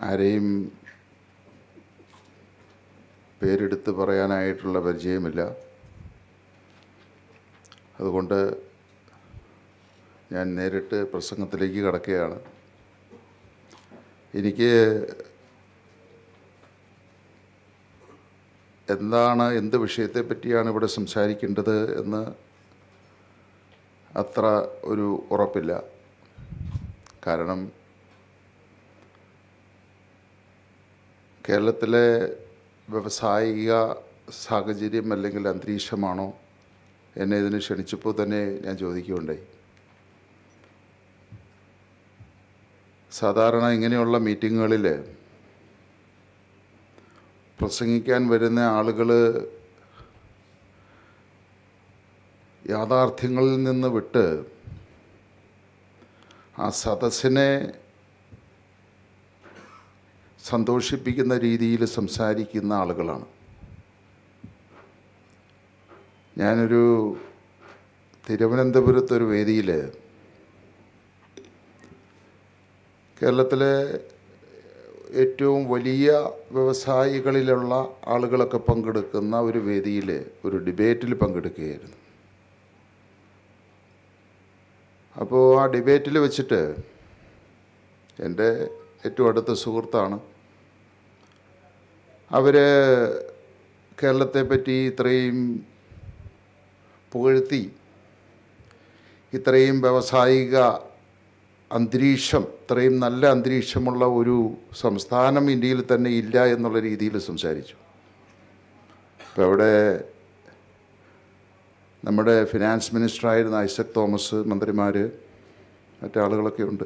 ആരെയും പേരെടുത്ത് പറയാനായിട്ടുള്ള പരിചയമില്ല അതുകൊണ്ട് ഞാൻ നേരിട്ട് പ്രസംഗത്തിലേക്ക് കടക്കുകയാണ് എനിക്ക് എന്താണ് എന്ത് വിഷയത്തെ പറ്റിയാണ് ഇവിടെ സംസാരിക്കേണ്ടത് എന്ന് അത്ര ഒരു ഉറപ്പില്ല കാരണം കേരളത്തിലെ വ്യവസായിക സാഹചര്യം അല്ലെങ്കിൽ അന്തരീക്ഷമാണോ എന്നെ ഇതിന് ക്ഷണിച്ചപ്പോൾ തന്നെ ഞാൻ ചോദിക്കുകയുണ്ടായി സാധാരണ ഇങ്ങനെയുള്ള മീറ്റിങ്ങുകളിൽ പ്രസംഗിക്കാൻ വരുന്ന ആളുകൾ യാഥാർത്ഥ്യങ്ങളിൽ നിന്ന് വിട്ട് ആ സദസ്സിനെ സന്തോഷിപ്പിക്കുന്ന രീതിയിൽ സംസാരിക്കുന്ന ആളുകളാണ് ഞാനൊരു തിരുവനന്തപുരത്തൊരു വേദിയിൽ കേരളത്തിലെ ഏറ്റവും വലിയ വ്യവസായികളിലുള്ള ആളുകളൊക്കെ പങ്കെടുക്കുന്ന ഒരു വേദിയിൽ ഒരു ഡിബേറ്റിൽ പങ്കെടുക്കുകയായിരുന്നു അപ്പോൾ ആ ഡിബേറ്റിൽ വെച്ചിട്ട് എൻ്റെ ഏറ്റവും അടുത്ത സുഹൃത്താണ് അവർ കേരളത്തെ പറ്റി ഇത്രയും പുകഴ്ത്തി ഇത്രയും വ്യാവസായിക അന്തരീക്ഷം ഇത്രയും നല്ല അന്തരീക്ഷമുള്ള ഒരു സംസ്ഥാനം ഇന്ത്യയിൽ തന്നെ ഇല്ല എന്നുള്ള രീതിയിൽ സംസാരിച്ചു അപ്പോൾ അവിടെ നമ്മുടെ ഫിനാൻസ് മിനിസ്റ്ററായിരുന്ന ഐസക് തോമസ് മന്ത്രിമാർ മറ്റാളുകളൊക്കെ ഉണ്ട്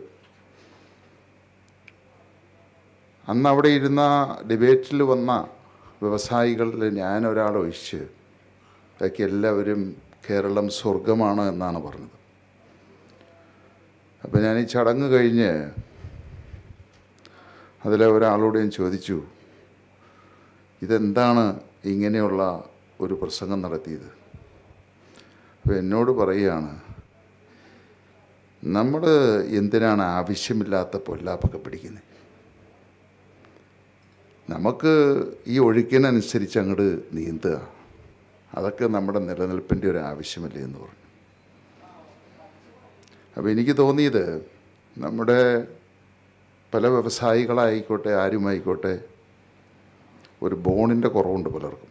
അന്ന് അവിടെ ഇരുന്ന ഡിബേറ്റിൽ വന്ന വ്യവസായികളിൽ ഞാൻ ഒരാൾ ഒഴിച്ച് ബാക്കി എല്ലാവരും കേരളം സ്വർഗമാണ് എന്നാണ് പറഞ്ഞത് അപ്പോൾ ഞാൻ ഈ ചടങ്ങ് കഴിഞ്ഞ് അതിലെ ഒരാളോട് ഞാൻ ചോദിച്ചു ഇതെന്താണ് ഇങ്ങനെയുള്ള ഒരു പ്രസംഗം നടത്തിയത് അപ്പോൾ എന്നോട് പറയുകയാണ് നമ്മൾ എന്തിനാണ് ആവശ്യമില്ലാത്ത പൊല്ലാപ്പൊക്കെ പിടിക്കുന്നത് നമുക്ക് ഈ ഒഴുക്കിനനുസരിച്ച് അങ്ങോട്ട് നീന്തുക അതൊക്കെ നമ്മുടെ നിലനിൽപ്പിൻ്റെ ഒരു ആവശ്യമല്ലേ എന്ന് പറഞ്ഞു അപ്പോൾ എനിക്ക് തോന്നിയത് നമ്മുടെ പല വ്യവസായികളായിക്കോട്ടെ ആരുമായിക്കോട്ടെ ഒരു ബോണിൻ്റെ കുറവുണ്ട് പലർക്കും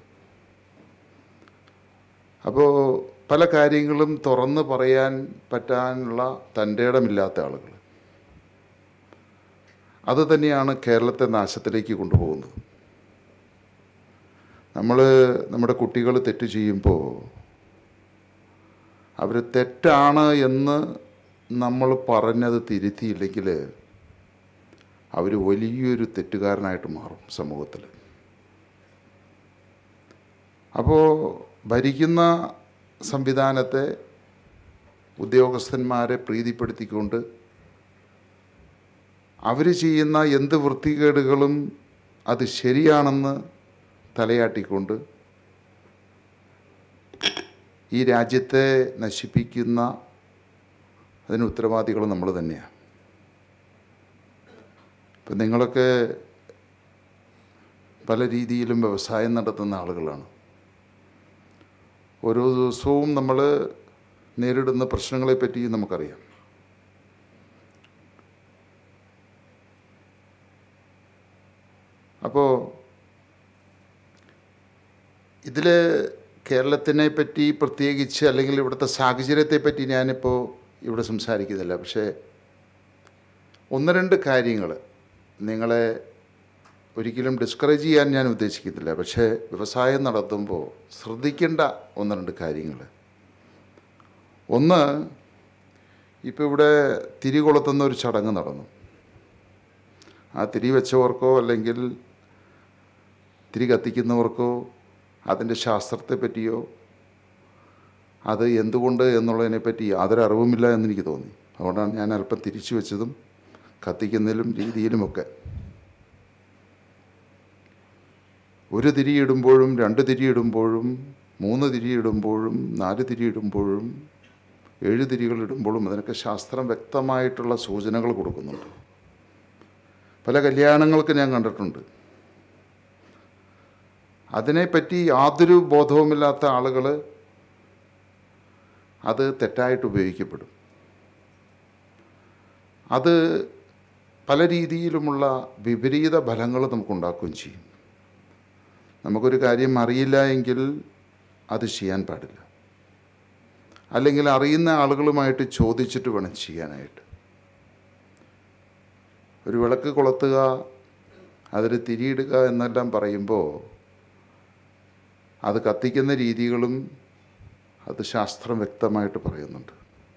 അപ്പോൾ പല കാര്യങ്ങളും തുറന്ന് പറയാൻ പറ്റാനുള്ള തൻ്റെ ഇടമില്ലാത്ത ആളുകൾ അത് തന്നെയാണ് കേരളത്തെ നാശത്തിലേക്ക് കൊണ്ടുപോകുന്നത് നമ്മൾ നമ്മുടെ കുട്ടികൾ തെറ്റ് ചെയ്യുമ്പോൾ അവർ തെറ്റാണ് എന്ന് നമ്മൾ പറഞ്ഞത് തിരുത്തിയില്ലെങ്കിൽ അവർ വലിയൊരു തെറ്റുകാരനായിട്ട് മാറും സമൂഹത്തിൽ അപ്പോൾ ഭരിക്കുന്ന സംവിധാനത്തെ ഉദ്യോഗസ്ഥന്മാരെ പ്രീതിപ്പെടുത്തിക്കൊണ്ട് അവർ ചെയ്യുന്ന എന്ത് വൃത്തികേടുകളും അത് ശരിയാണെന്ന് തലയാട്ടിക്കൊണ്ട് ഈ രാജ്യത്തെ നശിപ്പിക്കുന്ന അതിന് ഉത്തരവാദികൾ നമ്മൾ തന്നെയാണ് ഇപ്പം നിങ്ങളൊക്കെ പല രീതിയിലും വ്യവസായം നടത്തുന്ന ആളുകളാണ് ഓരോ ദിവസവും നമ്മൾ നേരിടുന്ന പ്രശ്നങ്ങളെപ്പറ്റി നമുക്കറിയാം അപ്പോൾ ഇതിൽ കേരളത്തിനെ പറ്റി പ്രത്യേകിച്ച് അല്ലെങ്കിൽ ഇവിടുത്തെ സാഹചര്യത്തെ പറ്റി ഞാനിപ്പോൾ ഇവിടെ സംസാരിക്കുന്നില്ല പക്ഷേ ഒന്ന് രണ്ട് കാര്യങ്ങൾ നിങ്ങളെ ഒരിക്കലും ഡിസ്കറേജ് ചെയ്യാൻ ഞാൻ ഉദ്ദേശിക്കുന്നില്ല പക്ഷേ വ്യവസായം നടത്തുമ്പോൾ ശ്രദ്ധിക്കേണ്ട ഒന്ന് രണ്ട് കാര്യങ്ങൾ ഒന്ന് ഇപ്പോൾ ഇവിടെ തിരി കൊളുത്തുന്ന ഒരു ചടങ്ങ് നടന്നു ആ തിരി വെച്ചവർക്കോ അല്ലെങ്കിൽ തിരി കത്തിക്കുന്നവർക്കോ അതിൻ്റെ ശാസ്ത്രത്തെ പറ്റിയോ അത് എന്തുകൊണ്ട് എന്നുള്ളതിനെപ്പറ്റി യാതൊരു അറിവുമില്ല എന്നെനിക്ക് തോന്നി അതുകൊണ്ടാണ് ഞാൻ അല്പം തിരിച്ചു വെച്ചതും കത്തിക്കുന്നതിലും രീതിയിലുമൊക്കെ ഒരു തിരിയിടുമ്പോഴും രണ്ട് തിരിയിടുമ്പോഴും മൂന്ന് തിരിയിടുമ്പോഴും നാല് തിരിയിടുമ്പോഴും ഏഴ് തിരികൾ ഇടുമ്പോഴും അതിനൊക്കെ ശാസ്ത്രം വ്യക്തമായിട്ടുള്ള സൂചനകൾ കൊടുക്കുന്നുണ്ട് പല കല്യാണങ്ങൾക്ക് ഞാൻ കണ്ടിട്ടുണ്ട് അതിനെപ്പറ്റി യാതൊരു ബോധവുമില്ലാത്ത ആളുകൾ അത് തെറ്റായിട്ട് ഉപയോഗിക്കപ്പെടും അത് പല രീതിയിലുമുള്ള വിപരീത ഫലങ്ങൾ നമുക്കുണ്ടാക്കുകയും ചെയ്യും നമുക്കൊരു കാര്യം അറിയില്ല എങ്കിൽ അത് ചെയ്യാൻ പാടില്ല അല്ലെങ്കിൽ അറിയുന്ന ആളുകളുമായിട്ട് ചോദിച്ചിട്ട് വേണം ചെയ്യാനായിട്ട് ഒരു വിളക്ക് കൊളുത്തുക അതിൽ തിരിയിടുക എന്നെല്ലാം പറയുമ്പോൾ അത് കത്തിക്കുന്ന രീതികളും അത് ശാസ്ത്രം വ്യക്തമായിട്ട് പറയുന്നുണ്ട്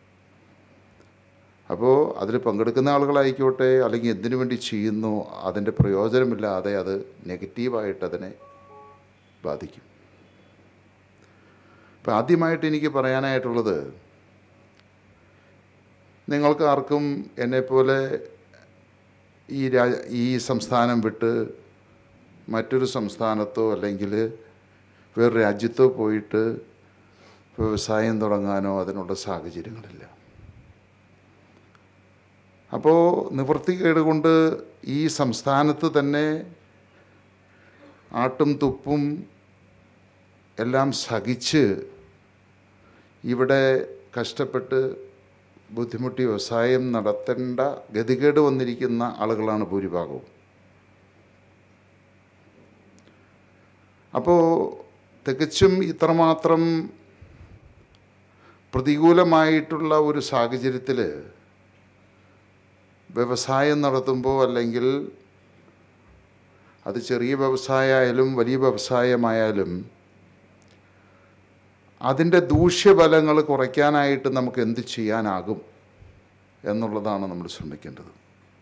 അപ്പോൾ അതിൽ പങ്കെടുക്കുന്ന ആളുകളായിക്കോട്ടെ അല്ലെങ്കിൽ എന്തിനു വേണ്ടി ചെയ്യുന്നു അതിൻ്റെ പ്രയോജനമില്ലാതെ അത് നെഗറ്റീവായിട്ട് അതിനെ ബാധിക്കും ഇപ്പം ആദ്യമായിട്ട് എനിക്ക് പറയാനായിട്ടുള്ളത് നിങ്ങൾക്ക് ആർക്കും എന്നെപ്പോലെ ഈ രാ ഈ സംസ്ഥാനം വിട്ട് മറ്റൊരു സംസ്ഥാനത്തോ അല്ലെങ്കിൽ വേറെ രാജ്യത്തോ പോയിട്ട് വ്യവസായം തുടങ്ങാനോ അതിനുള്ള സാഹചര്യങ്ങളില്ല അപ്പോൾ നിവൃത്തികേട് കൊണ്ട് ഈ സംസ്ഥാനത്ത് തന്നെ ആട്ടും തുപ്പും എല്ലാം സഹിച്ച് ഇവിടെ കഷ്ടപ്പെട്ട് ബുദ്ധിമുട്ടി വ്യവസായം നടത്തേണ്ട ഗതികേട് വന്നിരിക്കുന്ന ആളുകളാണ് ഭൂരിഭാഗവും അപ്പോൾ തികച്ചും ഇത്രമാത്രം പ്രതികൂലമായിട്ടുള്ള ഒരു സാഹചര്യത്തിൽ വ്യവസായം നടത്തുമ്പോൾ അല്ലെങ്കിൽ അത് ചെറിയ വ്യവസായമായാലും വലിയ വ്യവസായമായാലും അതിൻ്റെ ദൂഷ്യഫലങ്ങൾ കുറയ്ക്കാനായിട്ട് നമുക്ക് എന്ത് ചെയ്യാനാകും എന്നുള്ളതാണ് നമ്മൾ ശ്രമിക്കേണ്ടത്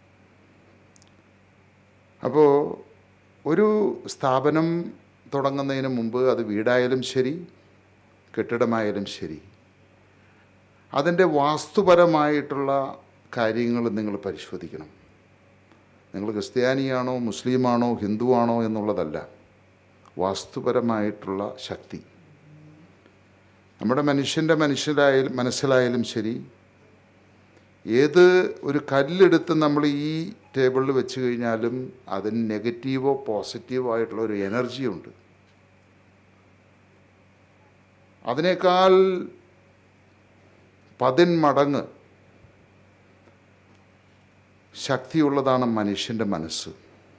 അപ്പോൾ ഒരു സ്ഥാപനം തുടങ്ങുന്നതിന് മുമ്പ് അത് വീടായാലും ശരി കെട്ടിടമായാലും ശരി അതിൻ്റെ വാസ്തുപരമായിട്ടുള്ള കാര്യങ്ങൾ നിങ്ങൾ പരിശോധിക്കണം നിങ്ങൾ ക്രിസ്ത്യാനിയാണോ മുസ്ലിമാണോ ഹിന്ദുവാണോ എന്നുള്ളതല്ല വാസ്തുപരമായിട്ടുള്ള ശക്തി നമ്മുടെ മനുഷ്യൻ്റെ മനുഷ്യരായാലും മനസ്സിലായാലും ശരി ഏത് ഒരു കല്ലെടുത്ത് നമ്മൾ ഈ ടേബിളിൽ വെച്ച് കഴിഞ്ഞാലും അതിന് നെഗറ്റീവോ പോസിറ്റീവോ ആയിട്ടുള്ള ഒരു എനർജി ഉണ്ട് അതിനേക്കാൾ പതിന്മടങ്ങ് ശക്തിയുള്ളതാണ് മനുഷ്യൻ്റെ മനസ്സ്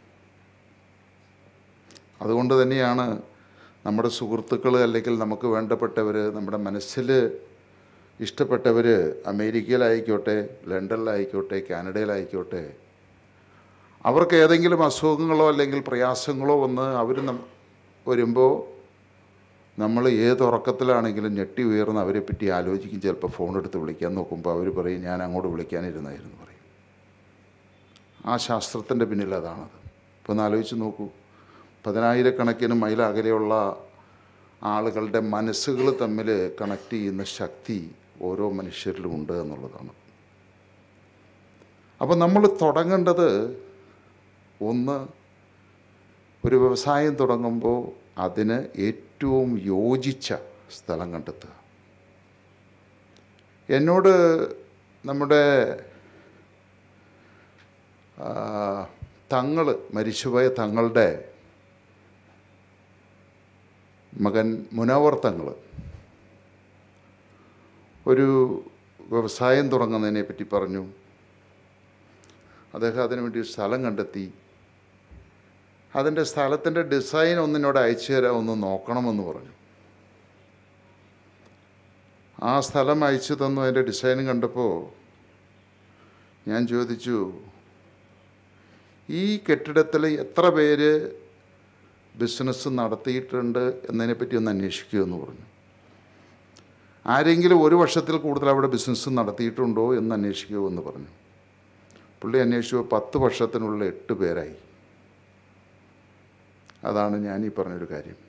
അതുകൊണ്ട് തന്നെയാണ് നമ്മുടെ സുഹൃത്തുക്കൾ അല്ലെങ്കിൽ നമുക്ക് വേണ്ടപ്പെട്ടവർ നമ്മുടെ മനസ്സിൽ ഇഷ്ടപ്പെട്ടവർ അമേരിക്കയിലായിക്കോട്ടെ ലണ്ടനിലായിക്കോട്ടെ കാനഡയിലായിക്കോട്ടെ അവർക്ക് ഏതെങ്കിലും അസുഖങ്ങളോ അല്ലെങ്കിൽ പ്രയാസങ്ങളോ വന്ന് അവർ നം വരുമ്പോൾ നമ്മൾ ഏത് ഉറക്കത്തിലാണെങ്കിലും ഞെട്ടി ഉയർന്ന് അവരെ പറ്റി ആലോചിക്കും ചിലപ്പോൾ ഫോൺ എടുത്ത് വിളിക്കാൻ നോക്കുമ്പോൾ അവർ പറയും ഞാൻ അങ്ങോട്ട് വിളിക്കാനിരുന്നായിരുന്നു പറയും ആ ശാസ്ത്രത്തിൻ്റെ പിന്നിൽ അതാണത് ഇപ്പോൾ ഒന്ന് ആലോചിച്ച് നോക്കൂ പതിനായിരക്കണക്കിന് മൈൽ അകലെയുള്ള ആളുകളുടെ മനസ്സുകൾ തമ്മിൽ കണക്ട് ചെയ്യുന്ന ശക്തി ഓരോ മനുഷ്യരിലും ഉണ്ട് എന്നുള്ളതാണ് അപ്പോൾ നമ്മൾ തുടങ്ങേണ്ടത് ഒന്ന് ഒരു വ്യവസായം തുടങ്ങുമ്പോൾ അതിന് ഏറ്റവും യോജിച്ച സ്ഥലം കണ്ടെത്തുക എന്നോട് നമ്മുടെ തങ്ങൾ മരിച്ചുപോയ തങ്ങളുടെ മകൻ മുനവർ തങ്ങൾ ഒരു വ്യവസായം തുടങ്ങുന്നതിനെ പറ്റി പറഞ്ഞു അദ്ദേഹം അതിനു വേണ്ടി ഒരു സ്ഥലം കണ്ടെത്തി അതിൻ്റെ സ്ഥലത്തിൻ്റെ ഡിസൈൻ ഒന്നിനോട് അയച്ചു തരാം ഒന്ന് നോക്കണമെന്ന് പറഞ്ഞു ആ സ്ഥലം അയച്ചു തന്നു അതിൻ്റെ ഡിസൈൻ കണ്ടപ്പോൾ ഞാൻ ചോദിച്ചു ഈ കെട്ടിടത്തിൽ എത്ര പേര് ബിസിനസ് നടത്തിയിട്ടുണ്ട് എന്നതിനെപ്പറ്റി ഒന്ന് അന്വേഷിക്കുമെന്ന് പറഞ്ഞു ആരെങ്കിലും ഒരു വർഷത്തിൽ കൂടുതൽ അവിടെ ബിസിനസ് നടത്തിയിട്ടുണ്ടോ എന്ന് അന്വേഷിക്കുമോ എന്ന് പറഞ്ഞു പുള്ളി അന്വേഷിച്ചു പത്ത് വർഷത്തിനുള്ള എട്ട് പേരായി അതാണ് ഞാൻ ഈ പറഞ്ഞൊരു കാര്യം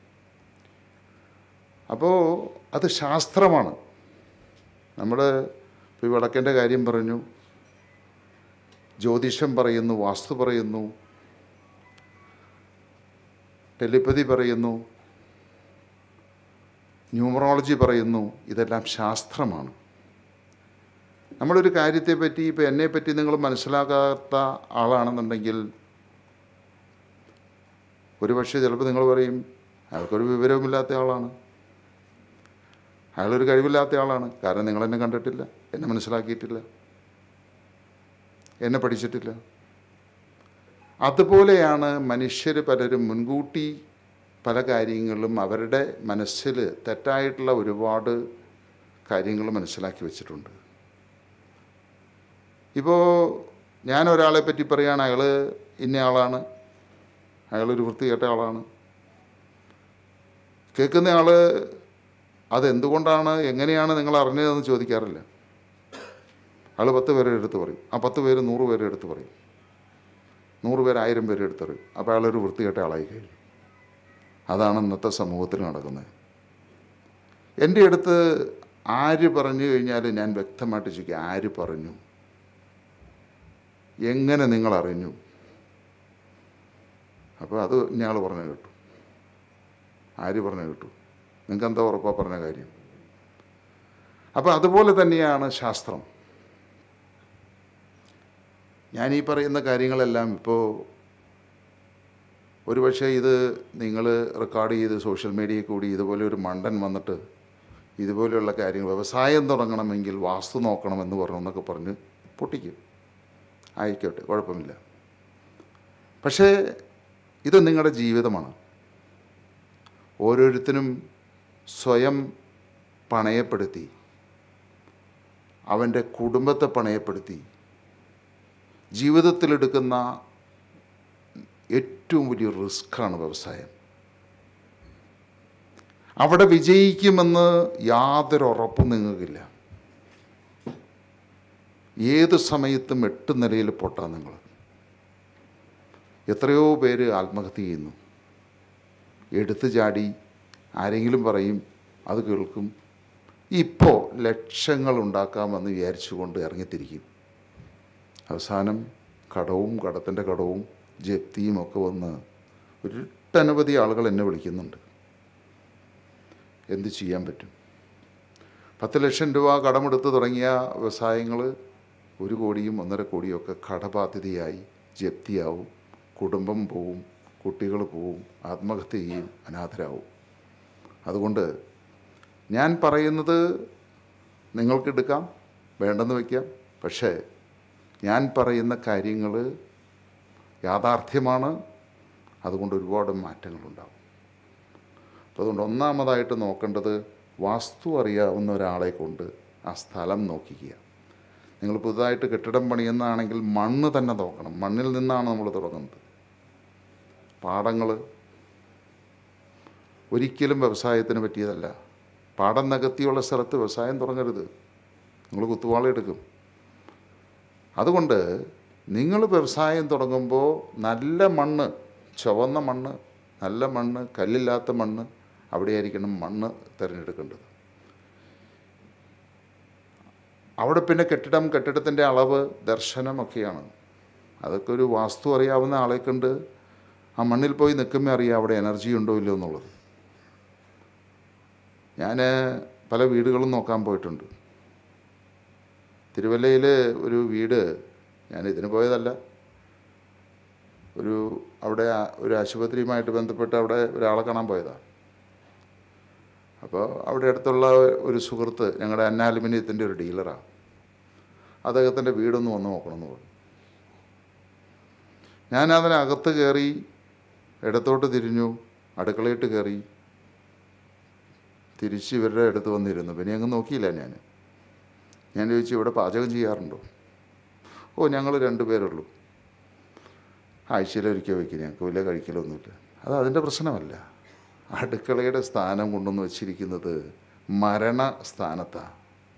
അപ്പോൾ അത് ശാസ്ത്രമാണ് നമ്മൾ ഇപ്പോൾ ഈ വിളക്കിൻ്റെ കാര്യം പറഞ്ഞു ജ്യോതിഷം പറയുന്നു വാസ്തു പറയുന്നു ടെലിപ്പതി പറയുന്നു ന്യൂമറോളജി പറയുന്നു ഇതെല്ലാം ശാസ്ത്രമാണ് നമ്മളൊരു കാര്യത്തെപ്പറ്റി ഇപ്പോൾ എന്നെപ്പറ്റി നിങ്ങൾ മനസ്സിലാക്കാത്ത ആളാണെന്നുണ്ടെങ്കിൽ ഒരു പക്ഷേ ചിലപ്പോൾ നിങ്ങൾ പറയും അയാൾക്കൊരു വിവരവുമില്ലാത്ത ആളാണ് അയാളൊരു കഴിവില്ലാത്ത ആളാണ് കാരണം നിങ്ങളെന്നെ കണ്ടിട്ടില്ല എന്നെ മനസ്സിലാക്കിയിട്ടില്ല എന്നെ പഠിച്ചിട്ടില്ല അതുപോലെയാണ് മനുഷ്യർ പലരും മുൻകൂട്ടി പല കാര്യങ്ങളിലും അവരുടെ മനസ്സിൽ തെറ്റായിട്ടുള്ള ഒരുപാട് കാര്യങ്ങൾ മനസ്സിലാക്കി വെച്ചിട്ടുണ്ട് ഇപ്പോൾ ഞാൻ ഒരാളെ പറ്റി പറയുകയാണ് അയാൾ ഇന്നയാളാണ് അയാളൊരു വൃത്തികെട്ട ആളാണ് കേൾക്കുന്ന ആൾ അതെന്തുകൊണ്ടാണ് എങ്ങനെയാണ് നിങ്ങൾ അറിഞ്ഞതെന്ന് ചോദിക്കാറില്ല അയാൾ പത്ത് പേരെ എടുത്ത് പറയും ആ പത്ത് പേര് നൂറ് പേരെ എടുത്ത് പറയും നൂറ് പേര് ആയിരം പേരെ എടുത്ത് പറയും അപ്പോൾ അയാളൊരു വൃത്തികെട്ട ആളായി കഴിഞ്ഞു അതാണ് ഇന്നത്തെ സമൂഹത്തിൽ നടക്കുന്നത് എൻ്റെ അടുത്ത് ആര് പറഞ്ഞു കഴിഞ്ഞാൽ ഞാൻ വ്യക്തമായിട്ട് ചോദിക്കുക ആര് പറഞ്ഞു എങ്ങനെ നിങ്ങൾ അറിഞ്ഞു അപ്പോൾ അത് ഇയാൾ പറഞ്ഞു കേട്ടു ആര് പറഞ്ഞു കേട്ടു നിങ്ങൾക്ക് എന്താ ഉറപ്പാ പറഞ്ഞ കാര്യം അപ്പോൾ അതുപോലെ തന്നെയാണ് ശാസ്ത്രം ഞാൻ ഈ പറയുന്ന കാര്യങ്ങളെല്ലാം ഇപ്പോൾ ഒരുപക്ഷെ ഇത് നിങ്ങൾ റെക്കോർഡ് ചെയ്ത് സോഷ്യൽ മീഡിയയിൽ കൂടി ഇതുപോലെ ഒരു മണ്ടൻ വന്നിട്ട് ഇതുപോലെയുള്ള കാര്യങ്ങൾ വ്യവസായം തുടങ്ങണമെങ്കിൽ വാസ്തു നോക്കണമെന്ന് പറഞ്ഞു എന്നൊക്കെ പറഞ്ഞ് പൊട്ടിക്കും ആയിക്കോട്ടെ കുഴപ്പമില്ല പക്ഷേ ഇത് നിങ്ങളുടെ ജീവിതമാണ് ഓരോരുത്തരും സ്വയം പണയപ്പെടുത്തി അവൻ്റെ കുടുംബത്തെ പണയപ്പെടുത്തി ജീവിതത്തിലെടുക്കുന്ന ഏറ്റവും വലിയ റിസ്ക്കാണ് വ്യവസായം അവിടെ വിജയിക്കുമെന്ന് യാതൊരു ഉറപ്പും നിങ്ങൾക്കില്ല ഏത് സമയത്തും എട്ട് നിലയിൽ പൊട്ടാൻ നിങ്ങൾ എത്രയോ പേര് ആത്മഹത്യ ചെയ്യുന്നു എടുത്തു ചാടി ആരെങ്കിലും പറയും അത് കേൾക്കും ഇപ്പോൾ ലക്ഷങ്ങൾ ഉണ്ടാക്കാമെന്ന് വിചാരിച്ചുകൊണ്ട് ഇറങ്ങിത്തിരിക്കും അവസാനം കടവും കടത്തിൻ്റെ കടവും ജപ്തിയും ഒക്കെ വന്ന് ഒരൊട്ടനവധി ആളുകൾ എന്നെ വിളിക്കുന്നുണ്ട് എന്ത് ചെയ്യാൻ പറ്റും പത്ത് ലക്ഷം രൂപ കടമെടുത്ത് തുടങ്ങിയ വ്യവസായങ്ങൾ ഒരു കോടിയും ഒന്നര കോടിയും ഒക്കെ കടബാധ്യതയായി ജപ്തിയാവും കുടുംബം പോവും കുട്ടികൾ പോവും ആത്മഹത്യ ചെയ്യും അനാഥരാവും അതുകൊണ്ട് ഞാൻ പറയുന്നത് നിങ്ങൾക്കെടുക്കാം വേണ്ടെന്ന് വയ്ക്കാം പക്ഷേ ഞാൻ പറയുന്ന കാര്യങ്ങൾ യാഥാർത്ഥ്യമാണ് അതുകൊണ്ട് ഒരുപാട് മാറ്റങ്ങളുണ്ടാവും അപ്പോൾ അതുകൊണ്ട് ഒന്നാമതായിട്ട് നോക്കേണ്ടത് വാസ്തു അറിയാവുന്ന ഒരാളെ കൊണ്ട് ആ സ്ഥലം നോക്കിക്കുക നിങ്ങൾ പുതുതായിട്ട് കെട്ടിടം പണിയുന്നതാണെങ്കിൽ മണ്ണ് തന്നെ നോക്കണം മണ്ണിൽ നിന്നാണ് നമ്മൾ തുടങ്ങുന്നത് പാടങ്ങൾ ഒരിക്കലും വ്യവസായത്തിന് പറ്റിയതല്ല പാടം നികത്തിയുള്ള സ്ഥലത്ത് വ്യവസായം തുടങ്ങരുത് നിങ്ങൾ കുത്തുവാളെടുക്കും അതുകൊണ്ട് നിങ്ങൾ വ്യവസായം തുടങ്ങുമ്പോൾ നല്ല മണ്ണ് ചുവന്ന മണ്ണ് നല്ല മണ്ണ് കല്ലില്ലാത്ത മണ്ണ് അവിടെയായിരിക്കണം മണ്ണ് തിരഞ്ഞെടുക്കേണ്ടത് അവിടെ പിന്നെ കെട്ടിടം കെട്ടിടത്തിൻ്റെ അളവ് ദർശനമൊക്കെയാണ് അതൊക്കെ ഒരു വാസ്തു അറിയാവുന്ന ആളെ കണ്ട് ആ മണ്ണിൽ പോയി നിൽക്കുമ്പോൾ അറിയാം അവിടെ എനർജി ഉണ്ടോ ഇല്ലയോ എന്നുള്ളത് ഞാൻ പല വീടുകളും നോക്കാൻ പോയിട്ടുണ്ട് തിരുവല്ലയിൽ ഒരു വീട് ഞാൻ ഇതിന് പോയതല്ല ഒരു അവിടെ ആ- ഒരു ആശുപത്രിയുമായിട്ട് ബന്ധപ്പെട്ട് അവിടെ ഒരാളെ കാണാൻ പോയതാണ് അപ്പോൾ അവിടെ അടുത്തുള്ള ഒരു സുഹൃത്ത് ഞങ്ങളുടെ അന്നാലുമിനിയത്തിൻ്റെ ഒരു ഡീലറാണ് അദ്ദേഹത്തിൻ്റെ വീടൊന്ന് വന്ന് നോക്കണമെന്ന് പറഞ്ഞു ഞാൻ അതിനകത്ത് കയറി ഇടത്തോട്ട് തിരിഞ്ഞു അടുക്കളയിട്ട് കയറി തിരിച്ച് ഇവരുടെ അടുത്ത് വന്നിരുന്നു പിന്നെ അങ്ങ് നോക്കിയില്ല ഞാൻ ഞാൻ ചോദിച്ചു ഇവിടെ പാചകം ചെയ്യാറുണ്ടോ ഓ ഞങ്ങൾ രണ്ടുപേരുള്ളൂ ആഴ്ചയിലൊരിക്കൽ വയ്ക്കും ഞങ്ങൾക്ക് വലിയ കഴിക്കലൊന്നുമില്ല അത് അതിൻ്റെ പ്രശ്നമല്ല അടുക്കളയുടെ സ്ഥാനം കൊണ്ടുവന്ന് വച്ചിരിക്കുന്നത് മരണ സ്ഥാനത്താണ്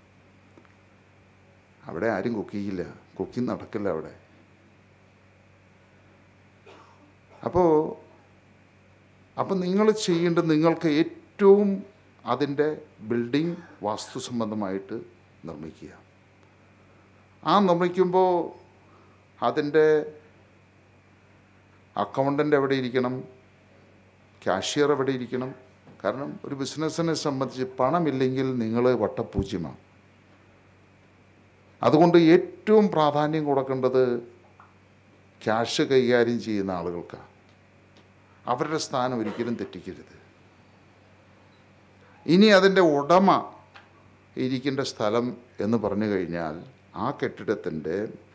അവിടെ ആരും കുക്കിയില്ല കുക്കിംഗ് നടക്കില്ല അവിടെ അപ്പോൾ അപ്പം നിങ്ങൾ ചെയ്യേണ്ടത് നിങ്ങൾക്ക് ഏറ്റവും അതിൻ്റെ ബിൽഡിംഗ് വാസ്തു സംബന്ധമായിട്ട് നിർമ്മിക്കുക ആ നിർമ്മിക്കുമ്പോൾ അതിൻ്റെ അക്കൗണ്ടൻ്റ് എവിടെ ഇരിക്കണം കാഷ്യർ എവിടെ ഇരിക്കണം കാരണം ഒരു ബിസിനസ്സിനെ സംബന്ധിച്ച് പണമില്ലെങ്കിൽ നിങ്ങൾ വട്ടപൂജ്യമാണ് അതുകൊണ്ട് ഏറ്റവും പ്രാധാന്യം കൊടുക്കേണ്ടത് ക്യാഷ് കൈകാര്യം ചെയ്യുന്ന ആളുകൾക്കാണ് അവരുടെ സ്ഥാനം ഒരിക്കലും തെറ്റിക്കരുത് ഇനി അതിൻ്റെ ഉടമ ഇരിക്കേണ്ട സ്ഥലം എന്ന് പറഞ്ഞു കഴിഞ്ഞാൽ ആ കെട്ടിടത്തിൻ്റെ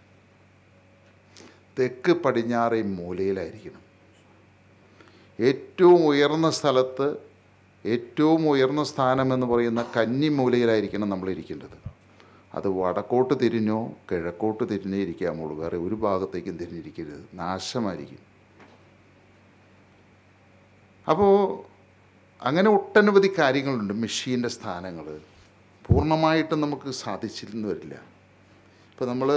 തെക്ക് പടിഞ്ഞാറേ മൂലയിലായിരിക്കണം ഏറ്റവും ഉയർന്ന സ്ഥലത്ത് ഏറ്റവും ഉയർന്ന സ്ഥാനം എന്ന് പറയുന്ന കന്നി മൂലയിലായിരിക്കണം നമ്മൾ ഇരിക്കേണ്ടത് അത് വടക്കോട്ട് തിരിഞ്ഞോ കിഴക്കോട്ട് തിരിഞ്ഞേ ഇരിക്കാമുള്ളൂ വേറെ ഒരു ഭാഗത്തേക്കും തിരിഞ്ഞിരിക്കരുത് നാശമായിരിക്കും അപ്പോൾ അങ്ങനെ ഒട്ടനവധി കാര്യങ്ങളുണ്ട് മെഷീൻ്റെ സ്ഥാനങ്ങൾ പൂർണ്ണമായിട്ടും നമുക്ക് സാധിച്ചില്ലെന്ന് വരില്ല ഇപ്പോൾ നമ്മൾ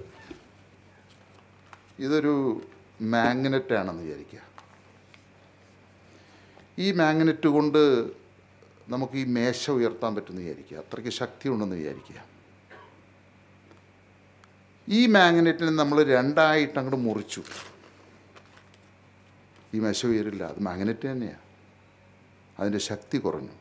ഇതൊരു മാഗ്നറ്റ് ആണെന്ന് വിചാരിക്കുക ഈ മാഗ്നറ്റ് കൊണ്ട് നമുക്ക് ഈ മേശ ഉയർത്താൻ പറ്റുമെന്ന് വിചാരിക്കുക അത്രയ്ക്ക് ശക്തി ഉണ്ടെന്ന് വിചാരിക്കുക ഈ മാഗ്നറ്റിനെ നമ്മൾ രണ്ടായിട്ട് അങ്ങോട്ട് മുറിച്ചു ഈ മേശ ഉയരില്ല അത് മാഗ്നറ്റ് തന്നെയാണ് അതിൻ്റെ ശക്തി കുറഞ്ഞു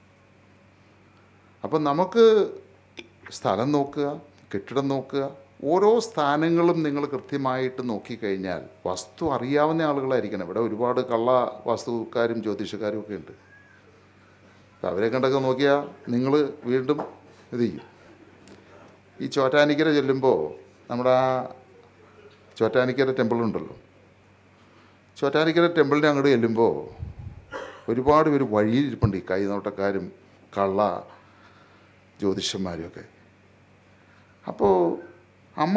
അപ്പം നമുക്ക് സ്ഥലം നോക്കുക കെട്ടിടം നോക്കുക ഓരോ സ്ഥാനങ്ങളും നിങ്ങൾ കൃത്യമായിട്ട് നോക്കിക്കഴിഞ്ഞാൽ വസ്തു അറിയാവുന്ന ആളുകളായിരിക്കണം ഇവിടെ ഒരുപാട് കള്ള വാസ്തുക്കാരും ജ്യോതിഷക്കാരും ഒക്കെ ഉണ്ട് അപ്പം അവരെ കണ്ടൊക്കെ നോക്കിയാൽ നിങ്ങൾ വീണ്ടും ഇത് ചെയ്യും ഈ ചോറ്റാനിക്കര ചെല്ലുമ്പോൾ നമ്മുടെ ആ ചോറ്റാനിക്കര ടെമ്പിൾ ഉണ്ടല്ലോ ചോറ്റാനിക്കര ടെമ്പിളിൻ്റെ അങ്ങോട്ട് ചെല്ലുമ്പോൾ ഒരുപാട് പേര് വഴിയിലിരിപ്പുണ്ട് ഈ കൈനോട്ടക്കാരും കള്ള ജ്യോതിഷന്മാരും ഒക്കെ അപ്പോൾ അമ്മ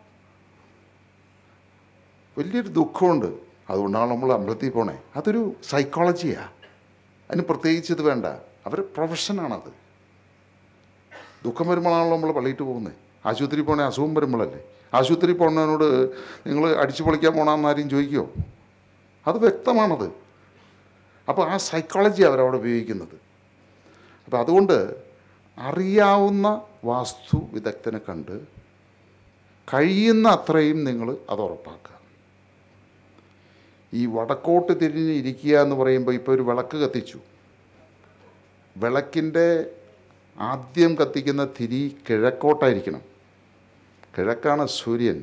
വലിയൊരു ദുഃഖമുണ്ട് അതുകൊണ്ടാണ് നമ്മൾ അമ്പലത്തിൽ പോണേ അതൊരു സൈക്കോളജിയാണ് അതിന് പ്രത്യേകിച്ച് ഇത് വേണ്ട അവരുടെ പ്രൊഫഷനാണത് ദുഃഖം വരുമ്പോഴാണല്ലോ നമ്മൾ പള്ളിയിട്ട് പോകുന്നത് ആശുപത്രി പോണേ അസുഖം വരുമ്പോഴല്ലേ ആശുപത്രി പോകുന്നതിനോട് നിങ്ങൾ അടിച്ചു പൊളിക്കാൻ പോകണമെന്ന് ആരും ചോദിക്കുമോ അത് വ്യക്തമാണത് അപ്പോൾ ആ സൈക്കോളജി അവരവിടെ ഉപയോഗിക്കുന്നത് അപ്പോൾ അതുകൊണ്ട് അറിയാവുന്ന വാസ്തു വിദഗ്ധനെ കണ്ട് കഴിയുന്ന അത്രയും നിങ്ങൾ അത് ഉറപ്പാക്കുക ഈ വടക്കോട്ട് തിരിഞ്ഞ് ഇരിക്കുക എന്ന് പറയുമ്പോൾ ഇപ്പോൾ ഒരു വിളക്ക് കത്തിച്ചു വിളക്കിൻ്റെ ആദ്യം കത്തിക്കുന്ന തിരി കിഴക്കോട്ടായിരിക്കണം കിഴക്കാണ് സൂര്യൻ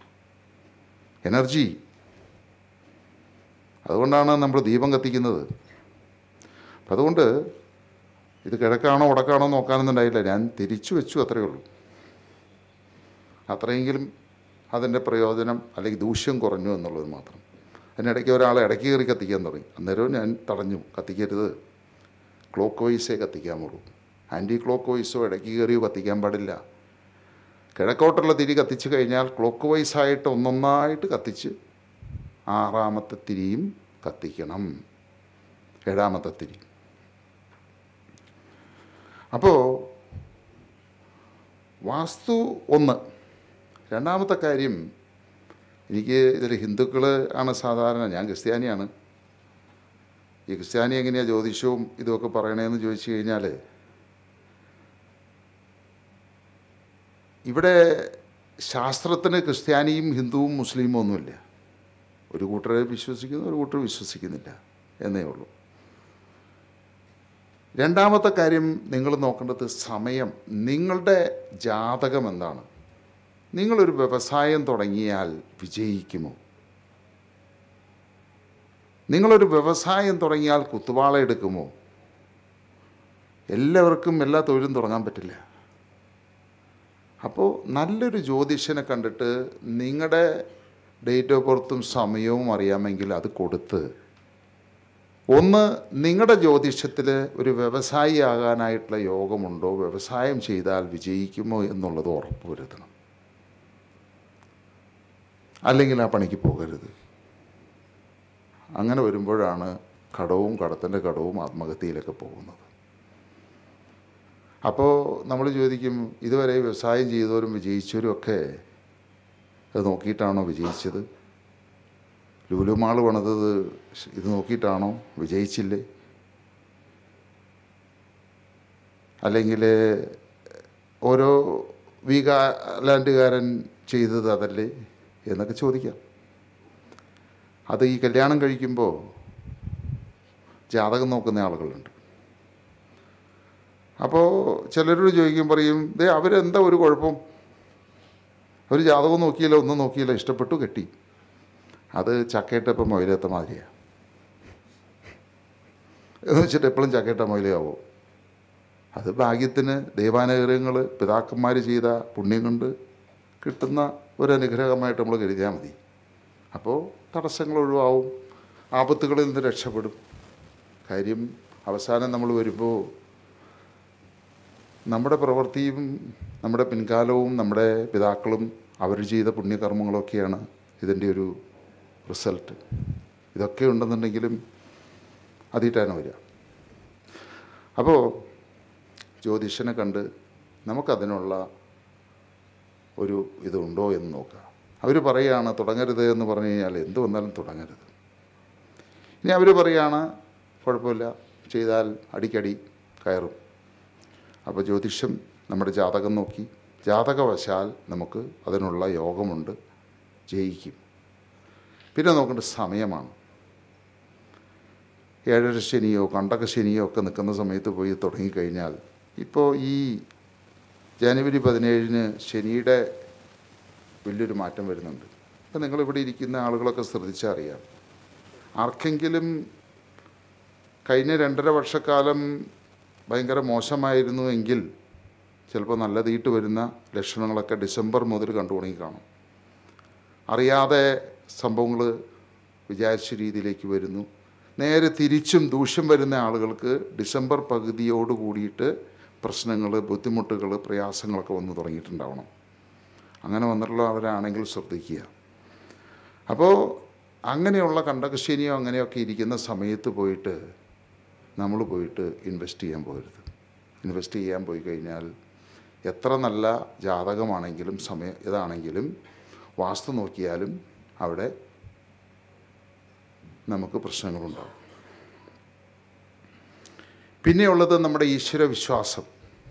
എനർജി അതുകൊണ്ടാണ് നമ്മൾ ദീപം കത്തിക്കുന്നത് അപ്പം അതുകൊണ്ട് ഇത് കിഴക്കാണോ വടക്കാണോ നോക്കാനൊന്നുണ്ടായില്ല ഞാൻ തിരിച്ചു വെച്ചു അത്രയേ ഉള്ളൂ അത്രയെങ്കിലും അതിൻ്റെ പ്രയോജനം അല്ലെങ്കിൽ ദൂഷ്യം കുറഞ്ഞു എന്നുള്ളത് മാത്രം അതിനിടയ്ക്ക് ഒരാളെ ഇടയ്ക്ക് കയറി കത്തിക്കാൻ തുടങ്ങി അന്നേരവും ഞാൻ തടഞ്ഞു കത്തിക്കരുത് ക്ലോക്ക് വൈസേ കത്തിക്കാമുള്ളൂ ആൻറ്റി ക്ലോക്ക് വൈസോ ഇടയ്ക്ക് കയറിയോ കത്തിക്കാൻ പാടില്ല കിഴക്കോട്ടുള്ള തിരി കത്തിച്ച് കഴിഞ്ഞാൽ ക്ലോക്ക് വൈസായിട്ട് ഒന്നൊന്നായിട്ട് കത്തിച്ച് ആറാമത്തെ തിരിയും കത്തിക്കണം ഏഴാമത്തെ തിരി അപ്പോൾ വാസ്തു ഒന്ന് രണ്ടാമത്തെ കാര്യം എനിക്ക് ഇതിൽ ഹിന്ദുക്കൾ ആണ് സാധാരണ ഞാൻ ക്രിസ്ത്യാനിയാണ് ഈ ക്രിസ്ത്യാനി എങ്ങനെയാണ് ജ്യോതിഷവും ഇതുമൊക്കെ പറയണതെന്ന് ചോദിച്ചു കഴിഞ്ഞാൽ ഇവിടെ ശാസ്ത്രത്തിന് ക്രിസ്ത്യാനിയും ഹിന്ദുവും മുസ്ലിമും ഒന്നുമില്ല ഒരു കൂട്ടർ വിശ്വസിക്കുന്നു ഒരു കൂട്ടർ വിശ്വസിക്കുന്നില്ല എന്നേ ഉള്ളൂ രണ്ടാമത്തെ കാര്യം നിങ്ങൾ നോക്കേണ്ടത് സമയം നിങ്ങളുടെ ജാതകം എന്താണ് നിങ്ങളൊരു വ്യവസായം തുടങ്ങിയാൽ വിജയിക്കുമോ നിങ്ങളൊരു വ്യവസായം തുടങ്ങിയാൽ കുത്തുവാള എടുക്കുമോ എല്ലാവർക്കും എല്ലാ തൊഴിലും തുടങ്ങാൻ പറ്റില്ല അപ്പോൾ നല്ലൊരു ജ്യോതിഷനെ കണ്ടിട്ട് നിങ്ങളുടെ ഡേറ്റ് ഓഫ് ബർത്തും സമയവും അറിയാമെങ്കിൽ അത് കൊടുത്ത് ഒന്ന് നിങ്ങളുടെ ജ്യോതിഷത്തിൽ ഒരു വ്യവസായി ആകാനായിട്ടുള്ള യോഗമുണ്ടോ വ്യവസായം ചെയ്താൽ വിജയിക്കുമോ എന്നുള്ളത് ഉറപ്പുവരുത്തണം അല്ലെങ്കിൽ ആ പണിക്ക് പോകരുത് അങ്ങനെ വരുമ്പോഴാണ് കടവും കടത്തിൻ്റെ കടവും ആത്മഹത്യയിലൊക്കെ പോകുന്നത് അപ്പോൾ നമ്മൾ ചോദിക്കും ഇതുവരെ വ്യവസായം ചെയ്തവരും വിജയിച്ചവരും ഒക്കെ അത് നോക്കിയിട്ടാണോ വിജയിച്ചത് ലുലുമാൾ പണിതത് ഇത് നോക്കിയിട്ടാണോ വിജയിച്ചില്ലേ അല്ലെങ്കിൽ ഓരോ വീഗാലാൻഡുകാരൻ ചെയ്തത് അതല്ലേ എന്നൊക്കെ ചോദിക്കാം അത് ഈ കല്യാണം കഴിക്കുമ്പോൾ ജാതകം നോക്കുന്ന ആളുകളുണ്ട് അപ്പോൾ ചിലരോട് ചോദിക്കും പറയും ദേ അവരെന്താ ഒരു കുഴപ്പം ഒരു ജാതകം നോക്കിയില്ല ഒന്നും നോക്കിയില്ല ഇഷ്ടപ്പെട്ടു കെട്ടി അത് ചക്കയിട്ടപ്പം മൊയിലേത്ത മാതിരിയാണ് എന്ന് വെച്ചിട്ട് എപ്പോഴും ചക്കയിട്ട മൊയിലാവോ അത് ഭാഗ്യത്തിന് ദൈവാനുഗ്രഹങ്ങൾ പിതാക്കന്മാർ ചെയ്ത പുണ്യം കൊണ്ട് കിട്ടുന്ന ഒരു അനുഗ്രഹമായിട്ട് നമ്മൾ കരുതിയാൽ മതി അപ്പോൾ തടസ്സങ്ങൾ ഒഴിവാവും ആപത്തുകളിൽ നിന്ന് രക്ഷപ്പെടും കാര്യം അവസാനം നമ്മൾ വരുമ്പോൾ നമ്മുടെ പ്രവൃത്തിയും നമ്മുടെ പിൻകാലവും നമ്മുടെ പിതാക്കളും അവർ ചെയ്ത പുണ്യകർമ്മങ്ങളൊക്കെയാണ് ഇതിൻ്റെ ഒരു റിസൾട്ട് ഇതൊക്കെ ഉണ്ടെന്നുണ്ടെങ്കിലും അതിട്ടാണ് വരിക അപ്പോൾ ജ്യോതിഷനെ കണ്ട് നമുക്കതിനുള്ള ഒരു ഇതുണ്ടോ എന്ന് നോക്കുക അവർ പറയുകയാണ് തുടങ്ങരുത് എന്ന് പറഞ്ഞു കഴിഞ്ഞാൽ എന്ത് വന്നാലും തുടങ്ങരുത് ഇനി അവർ പറയുകയാണ് കുഴപ്പമില്ല ചെയ്താൽ അടിക്കടി കയറും അപ്പോൾ ജ്യോതിഷം നമ്മുടെ ജാതകം നോക്കി ജാതകവശാൽ നമുക്ക് അതിനുള്ള യോഗമുണ്ട് ജയിക്കും പിന്നെ നോക്കേണ്ട സമയമാണ് ഏഴര ശനിയോ കണ്ടക ശനിയോ ഒക്കെ നിൽക്കുന്ന സമയത്ത് പോയി തുടങ്ങിക്കഴിഞ്ഞാൽ ഇപ്പോൾ ഈ ജനുവരി പതിനേഴിന് ശനിയുടെ വലിയൊരു മാറ്റം വരുന്നുണ്ട് അപ്പോൾ നിങ്ങളിവിടെ ഇരിക്കുന്ന ആളുകളൊക്കെ ശ്രദ്ധിച്ചാൽ അറിയാം ആർക്കെങ്കിലും കഴിഞ്ഞ രണ്ടര വർഷക്കാലം ഭയങ്കര മോശമായിരുന്നു എങ്കിൽ ചിലപ്പോൾ നല്ലതീട്ട് വരുന്ന ലക്ഷണങ്ങളൊക്കെ ഡിസംബർ മുതൽ കണ്ടു തുടങ്ങി കാണും അറിയാതെ സംഭവങ്ങൾ വിചാരിച്ച രീതിയിലേക്ക് വരുന്നു നേരെ തിരിച്ചും ദൂഷ്യം വരുന്ന ആളുകൾക്ക് ഡിസംബർ പകുതിയോട് കൂടിയിട്ട് പ്രശ്നങ്ങൾ ബുദ്ധിമുട്ടുകൾ പ്രയാസങ്ങളൊക്കെ വന്നു തുടങ്ങിയിട്ടുണ്ടാവണം അങ്ങനെ വന്നിട്ടുള്ളവരാണെങ്കിൽ ശ്രദ്ധിക്കുക അപ്പോൾ അങ്ങനെയുള്ള കണ്ടകശനിയോ അങ്ങനെയൊക്കെ ഇരിക്കുന്ന സമയത്ത് പോയിട്ട് നമ്മൾ പോയിട്ട് ഇൻവെസ്റ്റ് ചെയ്യാൻ പോകരുത് ഇൻവെസ്റ്റ് ചെയ്യാൻ പോയി കഴിഞ്ഞാൽ എത്ര നല്ല ജാതകമാണെങ്കിലും സമയം ഇതാണെങ്കിലും വാസ്തു നോക്കിയാലും അവിടെ നമുക്ക് പ്രശ്നങ്ങളുണ്ടാകും പിന്നെയുള്ളത് നമ്മുടെ ഈശ്വര വിശ്വാസം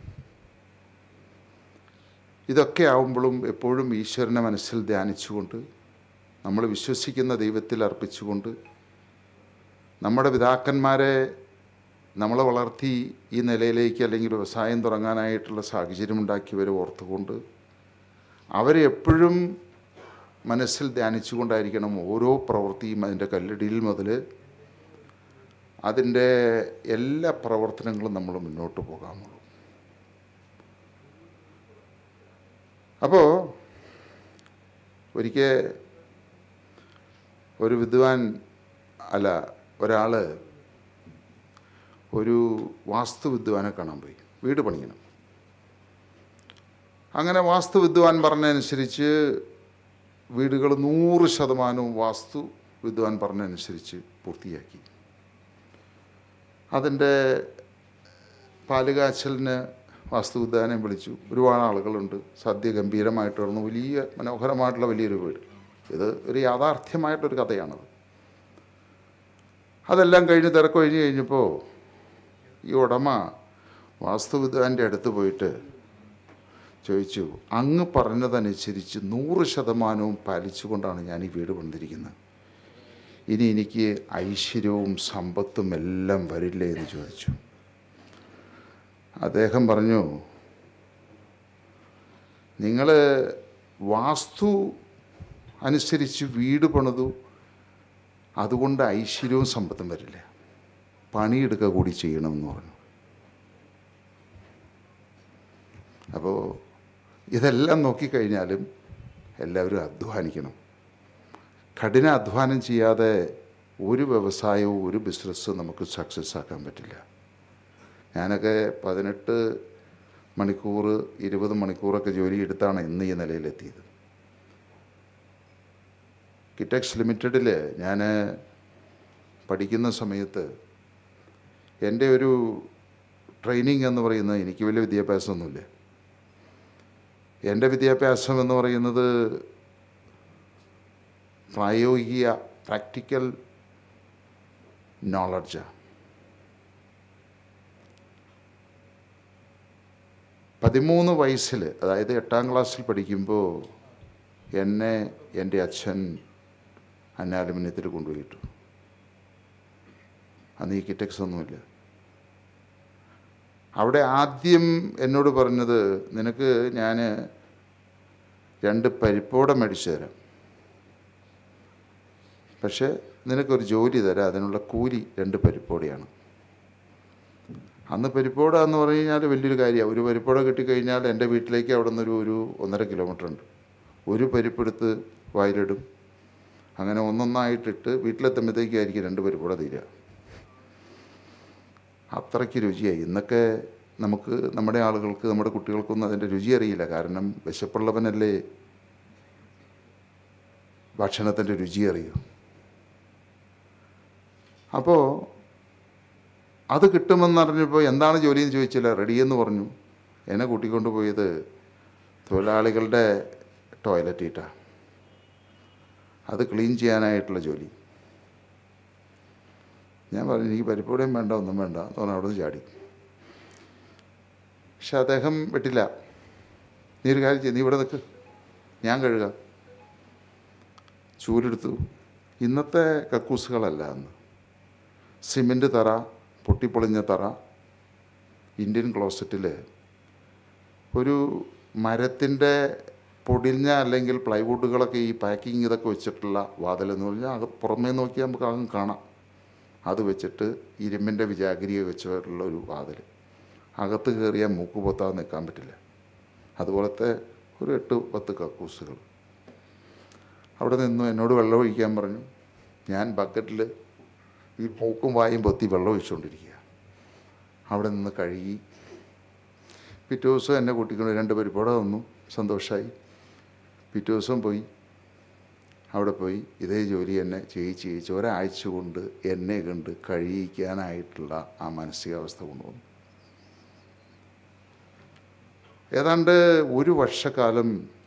ഇതൊക്കെ ആവുമ്പോഴും എപ്പോഴും ഈശ്വരനെ മനസ്സിൽ ധ്യാനിച്ചുകൊണ്ട് നമ്മൾ വിശ്വസിക്കുന്ന ദൈവത്തിൽ അർപ്പിച്ചുകൊണ്ട് നമ്മുടെ പിതാക്കന്മാരെ നമ്മളെ വളർത്തി ഈ നിലയിലേക്ക് അല്ലെങ്കിൽ വ്യവസായം തുടങ്ങാനായിട്ടുള്ള സാഹചര്യം ഉണ്ടാക്കിയവരെ ഓർത്തുകൊണ്ട് അവരെ എപ്പോഴും മനസ്സിൽ ധ്യാനിച്ചുകൊണ്ടായിരിക്കണം ഓരോ പ്രവൃത്തിയും അതിൻ്റെ കല്ലടിയിൽ മുതൽ അതിൻ്റെ എല്ലാ പ്രവർത്തനങ്ങളും നമ്മൾ മുന്നോട്ട് പോകാമുള്ളൂ അപ്പോൾ ഒരിക്കൽ ഒരു വിദ്വാൻ അല്ല ഒരാൾ ഒരു വാസ്തു വിദ്വാനെ കാണാൻ പോയി വീട് പണിയണം അങ്ങനെ വാസ്തു വിദ്വാൻ പറഞ്ഞതനുസരിച്ച് വീടുകൾ നൂറ് ശതമാനവും വാസ്തു വിദ്വാൻ പറഞ്ഞതനുസരിച്ച് പൂർത്തിയാക്കി അതിൻ്റെ പാലുകാച്ചലിന് വാസ്തുവിദ്വാനെ വിളിച്ചു ഒരുപാട് ആളുകളുണ്ട് സദ്യ ഗംഭീരമായിട്ട് വളർന്നു വലിയ മനോഹരമായിട്ടുള്ള വലിയൊരു വീട് ഇത് ഒരു യാഥാർത്ഥ്യമായിട്ടൊരു കഥയാണത് അതെല്ലാം കഴിഞ്ഞ് തിരക്കൊഴിഞ്ഞ് കഴിഞ്ഞപ്പോൾ ഈ ഉടമ വാസ്തുവിദ്വാൻ്റെ അടുത്ത് പോയിട്ട് ചോദിച്ചു അങ്ങ് പറഞ്ഞതനുസരിച്ച് നൂറ് ശതമാനവും പാലിച്ചുകൊണ്ടാണ് ഞാൻ ഈ വീട് പണിതിരിക്കുന്നത് ഇനി എനിക്ക് ഐശ്വര്യവും സമ്പത്തും എല്ലാം വരില്ലേ എന്ന് ചോദിച്ചു അദ്ദേഹം പറഞ്ഞു നിങ്ങൾ വാസ്തു അനുസരിച്ച് വീട് പണിതു അതുകൊണ്ട് ഐശ്വര്യവും സമ്പത്തും വരില്ല പണിയെടുക്കുക കൂടി ചെയ്യണമെന്ന് പറഞ്ഞു അപ്പോൾ ഇതെല്ലാം നോക്കിക്കഴിഞ്ഞാലും എല്ലാവരും അധ്വാനിക്കണം കഠിന അധ്വാനം ചെയ്യാതെ ഒരു വ്യവസായവും ഒരു ബിസിനസ്സും നമുക്ക് സക്സസ് ആക്കാൻ പറ്റില്ല ഞാനൊക്കെ പതിനെട്ട് മണിക്കൂർ ഇരുപത് മണിക്കൂറൊക്കെ ജോലി എടുത്താണ് ഇന്ന് ഈ നിലയിലെത്തിയത് കിറ്റക്സ് ലിമിറ്റഡിൽ ഞാൻ പഠിക്കുന്ന സമയത്ത് എൻ്റെ ഒരു ട്രെയിനിങ് എന്ന് പറയുന്നത് എനിക്ക് വലിയ വിദ്യാഭ്യാസമൊന്നുമില്ല എൻ്റെ വിദ്യാഭ്യാസം എന്ന് പറയുന്നത് പ്രായോഗിക പ്രാക്ടിക്കൽ നോളജാണ് പതിമൂന്ന് വയസ്സിൽ അതായത് എട്ടാം ക്ലാസ്സിൽ പഠിക്കുമ്പോൾ എന്നെ എൻ്റെ അച്ഛൻ അന്നാലുമിനിയത്തിൽ കൊണ്ടുപോയിട്ടു അന്ന് ഈ കിറ്റക്സ് ഒന്നുമില്ല അവിടെ ആദ്യം എന്നോട് പറഞ്ഞത് നിനക്ക് ഞാൻ രണ്ട് പരിപ്പോടെ മേടിച്ചു തരാം പക്ഷേ നിനക്കൊരു ജോലി തരാം അതിനുള്ള കൂലി രണ്ട് പരിപ്പോടെയാണ് അന്ന് പരിപ്പോട എന്ന് പറഞ്ഞു കഴിഞ്ഞാൽ വലിയൊരു കാര്യമാണ് ഒരു പരിപ്പോട കിട്ടിക്കഴിഞ്ഞാൽ എൻ്റെ വീട്ടിലേക്ക് അവിടെ നിന്നൊരു ഒരു ഒന്നര കിലോമീറ്റർ ഉണ്ട് ഒരു പരിപ്പെടുത്ത് വായിലിടും അങ്ങനെ ഒന്നൊന്നായിട്ടിട്ട് വീട്ടിലെത്തുമ്പോഴത്തേക്കായിരിക്കും രണ്ട് പരിപ്പോട തീരുക അത്രയ്ക്ക് രുചിയായി ഇന്നൊക്കെ നമുക്ക് നമ്മുടെ ആളുകൾക്ക് നമ്മുടെ കുട്ടികൾക്കൊന്നും അതിൻ്റെ രുചി അറിയില്ല കാരണം വിശപ്പുള്ളവനല്ലേ ഭക്ഷണത്തിൻ്റെ രുചി അറിയൂ അപ്പോൾ അത് കിട്ടുമെന്ന് അറിഞ്ഞപ്പോൾ എന്താണ് ജോലി എന്ന് ചോദിച്ചില്ല റെഡിയെന്ന് പറഞ്ഞു എന്നെ കൂട്ടിക്കൊണ്ട് പോയത് തൊഴിലാളികളുടെ ടോയ്ലറ്റ് ഇട്ടാ അത് ക്ലീൻ ചെയ്യാനായിട്ടുള്ള ജോലി ഞാൻ പറഞ്ഞു എനിക്ക് പരിപ്പൂടെയും വേണ്ട ഒന്നും വേണ്ട എന്ന് പറഞ്ഞ് അവിടെ നിന്ന് ചാടി പക്ഷെ അദ്ദേഹം വിട്ടില്ല നീ ഒരു കാര്യം ചെയ്യും നീ ഇവിടെ നിൽക്ക് ഞാൻ കഴുകാം ചൂലെടുത്തു ഇന്നത്തെ കക്കൂസുകളല്ല അന്ന് സിമെൻറ്റ് തറ പൊട്ടിപ്പൊളിഞ്ഞ തറ ഇന്ത്യൻ ക്ലോസറ്റിൽ ഒരു മരത്തിൻ്റെ പൊടിഞ്ഞ അല്ലെങ്കിൽ പ്ലൈവുഡുകളൊക്കെ ഈ പാക്കിങ് ഇതൊക്കെ വെച്ചിട്ടുള്ള വാതിലെന്ന് പറഞ്ഞാൽ അത് പുറമേ നോക്കിയാൽ നമുക്ക് ആകും കാണാം അത് വെച്ചിട്ട് ഇരുമ്പിൻ്റെ വിജാഗിരിയെ വെച്ചിട്ടുള്ള ഒരു വാതിൽ അകത്ത് കയറിയാൽ മൂക്ക് പൊത്താതെ നിൽക്കാൻ പറ്റില്ല അതുപോലത്തെ ഒരു എട്ട് പത്ത് കക്കൂസുകൾ അവിടെ നിന്നു എന്നോട് വെള്ളം ഒഴിക്കാൻ പറഞ്ഞു ഞാൻ ബക്കറ്റിൽ ഈ മൂക്കും വായും പൊത്തി വെള്ളം ഒഴിച്ചുകൊണ്ടിരിക്കുക അവിടെ നിന്ന് കഴുകി പിറ്റേ ദിവസം എന്നെ കൂട്ടിക്കൊണ്ട് രണ്ട് പരിപ്പോടെ തന്നു സന്തോഷമായി പിറ്റേ ദിവസം പോയി അവിടെ പോയി ഇതേ ജോലി എന്നെ ചെയ്യിച്ച് ചെയ്യിച്ച് ഒരാഴ്ച കൊണ്ട് എന്നെ കണ്ട് കഴിയിക്കാനായിട്ടുള്ള ആ മാനസികാവസ്ഥ കൊണ്ടുവന്നു ഏതാണ്ട് ഒരു വർഷക്കാലം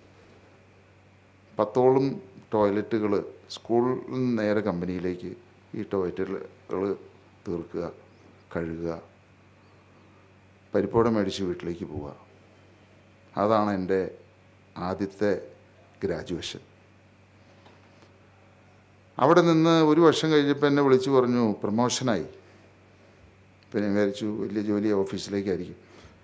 പത്തോളം ടോയ്ലറ്റുകൾ സ്കൂളിൽ നിന്ന് നേരെ കമ്പനിയിലേക്ക് ഈ ടോയ്ലറ്റുകൾ തീർക്കുക കഴുകുക പരിപ്പോടെ മേടിച്ച് വീട്ടിലേക്ക് പോവുക അതാണ് എൻ്റെ ആദ്യത്തെ ഗ്രാജുവേഷൻ അവിടെ നിന്ന് ഒരു വർഷം കഴിഞ്ഞപ്പോൾ എന്നെ വിളിച്ചു പറഞ്ഞു പ്രമോഷനായി പിന്നെ വിചാരിച്ചു വലിയ ജോലി ഓഫീസിലേക്കായിരിക്കും